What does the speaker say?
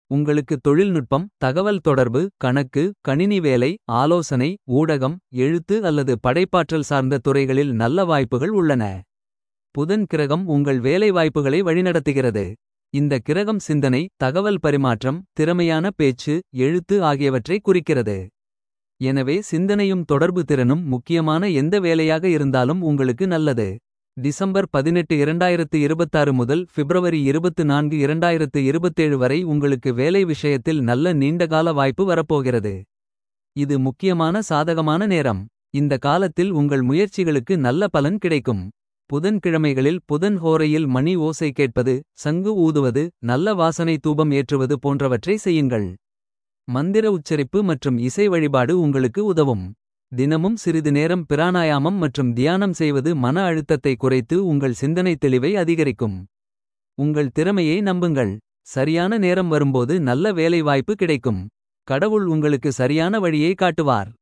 உங்களுக்கு தொழில்நுட்பம் தகவல் தொடர்பு கணக்கு கணினி வேலை ஆலோசனை ஊடகம் எழுத்து அல்லது படைப்பாற்றல் சார்ந்த துறைகளில் நல்ல வாய்ப்புகள் உள்ளன புதன் கிரகம் உங்கள் வேலை வாய்ப்புகளை வழிநடத்துகிறது இந்த கிரகம் சிந்தனை தகவல் பரிமாற்றம் திறமையான பேச்சு எழுத்து ஆகியவற்றை குறிக்கிறது எனவே சிந்தனையும் தொடர்பு திறனும் முக்கியமான எந்த வேலையாக இருந்தாலும் உங்களுக்கு நல்லது டிசம்பர் பதினெட்டு இரண்டாயிரத்து இருபத்தாறு முதல் பிப்ரவரி இருபத்து நான்கு இரண்டாயிரத்து இருபத்தேழு வரை உங்களுக்கு வேலை விஷயத்தில் நல்ல நீண்டகால வாய்ப்பு வரப்போகிறது இது முக்கியமான சாதகமான நேரம் இந்த காலத்தில் உங்கள் முயற்சிகளுக்கு நல்ல பலன் கிடைக்கும் புதன்கிழமைகளில் புதன் ஹோரையில் மணி ஓசை கேட்பது சங்கு ஊதுவது நல்ல வாசனை தூபம் ஏற்றுவது போன்றவற்றை செய்யுங்கள் மந்திர உச்சரிப்பு மற்றும் இசை வழிபாடு உங்களுக்கு உதவும் தினமும் சிறிது நேரம் பிராணாயாமம் மற்றும் தியானம் செய்வது மன அழுத்தத்தை குறைத்து உங்கள் சிந்தனை தெளிவை அதிகரிக்கும் உங்கள் திறமையை நம்புங்கள் சரியான நேரம் வரும்போது நல்ல வேலை வாய்ப்பு கிடைக்கும் கடவுள் உங்களுக்கு சரியான வழியை காட்டுவார்